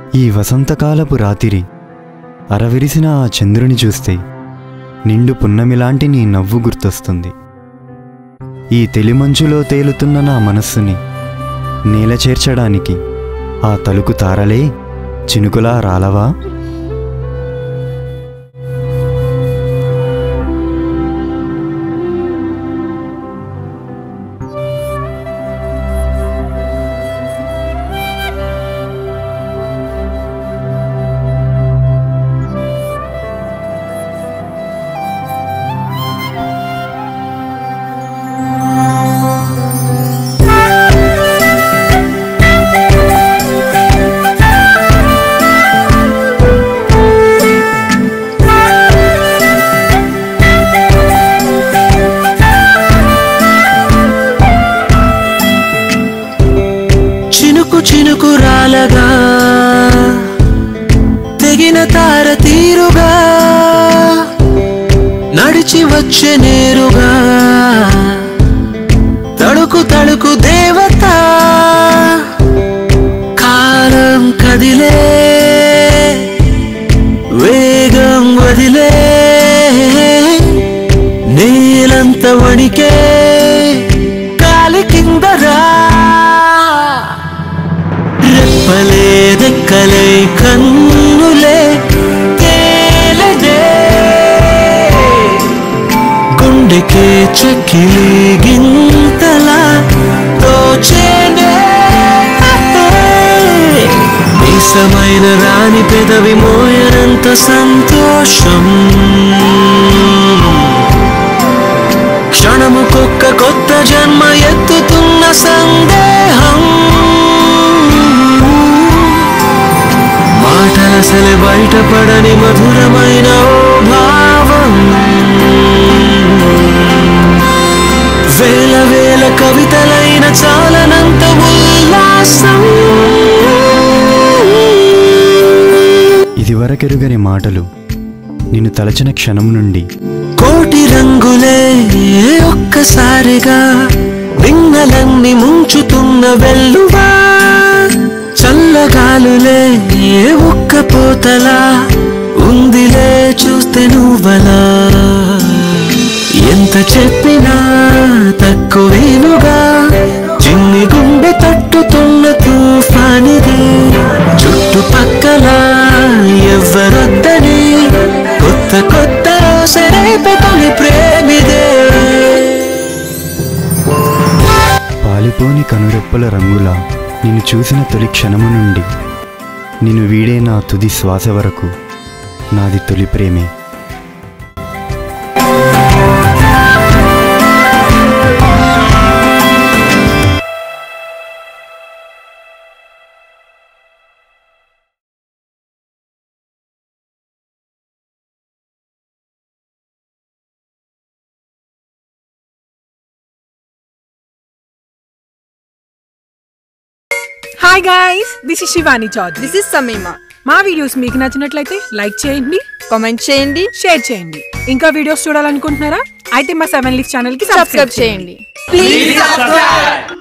ఈ వసంతకాలపు రాతిరి అరవిరిసిన ఆ చంద్రుని చూస్తే నిండు పున్నమిలాంటి నీ నవ్వు గుర్తొస్తుంది ఈ తెలిమంచులో తేలుతున్న నా మనస్సుని నేల చేర్చడానికి ఆ తలుకు తారలే చినుకులా రాలవా చినుకు చినుకు రాలగా తెగిన తార తీరుగా నడిచి వచ్చే నేరుగా తడుకు తడుకు దేవత కాలం కదిలే వేగం వదిలే నేలంత వణికే కాలి కిందరా రెప్పలే రెక్కలే కన్నులే తేలదే గుండెకే చక్కిలి గింతలా తోచేనే నీసమైన రాణి పెదవి మోయనంత సంతోషం క్షణముకొక్క కొత్త జన్మ ఎత్తుతున్న సందేహం మాటలసలు బయటపడని మధురమైన ఓ భావం వేల వేల కవితలైన చాలనంత ఉల్లాసం ఇదివరకెరుగని మాటలు నిన్ను తలచిన క్షణం నుండి కోటి రంగులే ఒక్కసారిగా నిన్నలన్నీ ముంచుతున్న వెల్లువా చల్లగాలులే ఒక్క పోతలా ఉందిలే చూస్తే నువ్వలా ఎంత చెప్పినా తక్కువేనుగా చిన్ని గుండె తట్టుతున్న తుఫానిది చుట్టుపక్కల ఎవ్వరొద్దని కొత్త కొత్త సరేపే తొలి ప్రేమిదే పాలిపోని కనురెప్పల రంగులా నిన్ను చూసిన తొలి క్షణము నుండి నిన్ను వీడే నా తుది శ్వాస వరకు నాది తొలి ప్రేమే hi guys this is Shivani Chowdary this is Sameema మా వీడియోస్ మీకు నచ్చినట్లయితే లైక్ చేయండి కామెంట్ చేయండి షేర్ చేయండి ఇంకా వీడియోస్ చూడాలనుకుంటున్నారా అయితే మా సెవెన్ లీఫ్ ఛానల్ కి సబ్స్క్రైబ్ చేయండి ప్లీజ్